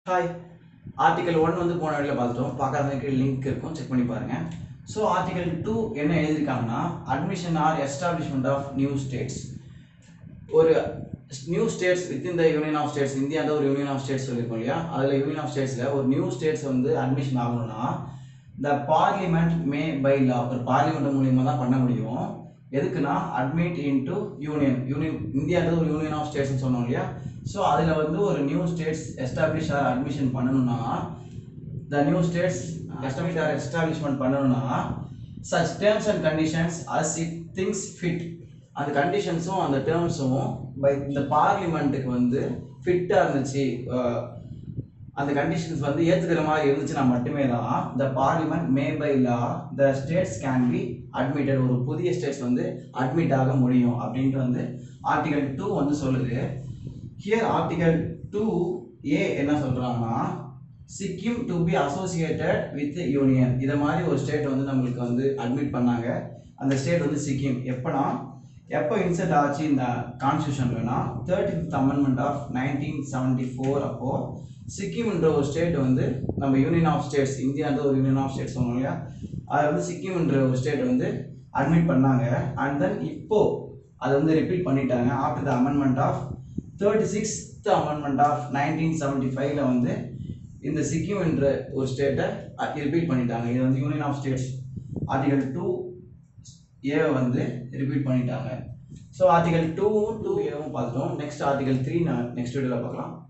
hi article one வந்து போன வீடியோவில் பார்த்துட்டோம் பார்க்காதவங்களுக்கு லிங்க் இருக்கும் செக் பண்ணி பாருங்கள் ஸோ ஆர்டிகல் டூ என்ன எழுதியிருக்காங்கன்னா admission or establishment of new states ஒரு new states within the union of states இந்தியான்ற ஒரு யூனியன் ஆஃப் ஸ்டேட்ஸ் சொல்லியிருக்கோம் இல்லையா அதில் யூனியன் ஆஃப் ஸ்டேட்ஸில் ஒரு நியூ ஸ்டேட்ஸ் வந்து அட்மிஷன் ஆகணும்னா த பார்லிமெண்ட் மே பை லா ஒரு பார்லிமெண்ட் மூலியமாக தான் பண்ண முடியும் எதுக்குன்னா அட்மிட் இன்டு யூனியன் யூனியன் இந்தியான்றது ஒரு யூனியன் ஆஃப் ஸ்டேட்ஸ்னு சொன்னோம் இல்லையா ஸோ அதில் வந்து ஒரு new states establish or admission பண்ணணும்னா the new states establish or establishment பண்ணணும்னா such terms and conditions as it thinks fit அந்த கண்டிஷன்ஸும் அந்த டேர்ம்ஸும் பை இந்த பார்லிமெண்ட்டுக்கு வந்து ஃபிட்டாக இருந்துச்சு அஹ், அந்த கண்டிஷன்ஸ் வந்து ஏற்றுக்கிற மாதிரி இருந்துச்சுன்னா மட்டுமே தான் the parliament may by law the states can be admitted ஒரு புதிய ஸ்டேட்ஸ் வந்து அட்மிட் ஆக முடியும் அப்படின்ட்டு வந்து ஆர்டிகல் டூ வந்து சொல்லுது ஹியர் ஆர்டிகல் டூ ஏ என்ன சொல்கிறாங்கன்னா Sikkim to be associated with union இதை மாதிரி ஒரு ஸ்டேட் வந்து நம்மளுக்கு வந்து அட்மிட் பண்ணாங்க அந்த ஸ்டேட் வந்து சிக்கிம் எப்போனா எப்போ இன்செர்ட் ஆச்சு இந்த கான்ஸ்டியூஷன்லனா thirty fifth amendment of nineteen seventy four அப்போது சிக்கிம்ன்ற ஒரு ஸ்டேட் வந்து நம்ம யூனியன் ஆஃப் ஸ்டேட்ஸ் இந்தியான்ற ஒரு யூனியன் ஆஃப் ஸ்டேட்ஸ் சொன்னோம் இல்லையா அதில் வந்து சிக்கிம்ன்ற ஒரு ஸ்டேட் வந்து அட்மிட் பண்ணாங்க அண்ட் தென் இப்போ அதை வந்து ரிப்பீட் பண்ணிட்டாங்க after the amendment of thirty sixth amendment of nineteen seventy ஃபைவ்ல வந்து இந்த சிக்கிம் என்ற ஒரு ஸ்டேட்டை ரிப்பீட் பண்ணிட்டாங்க இது வந்து union of states article two ஏவை வந்து ரிப்பீட் பண்ணிட்டாங்க ஸோ ஆர்டிகல் டூவும் டூ ஏவும் பார்த்துட்டோம் நெக்ஸ்ட் ஆர்டிகல் த்ரீ நான் நெக்ஸ்ட் வீடியோவில் பார்க்கலாம்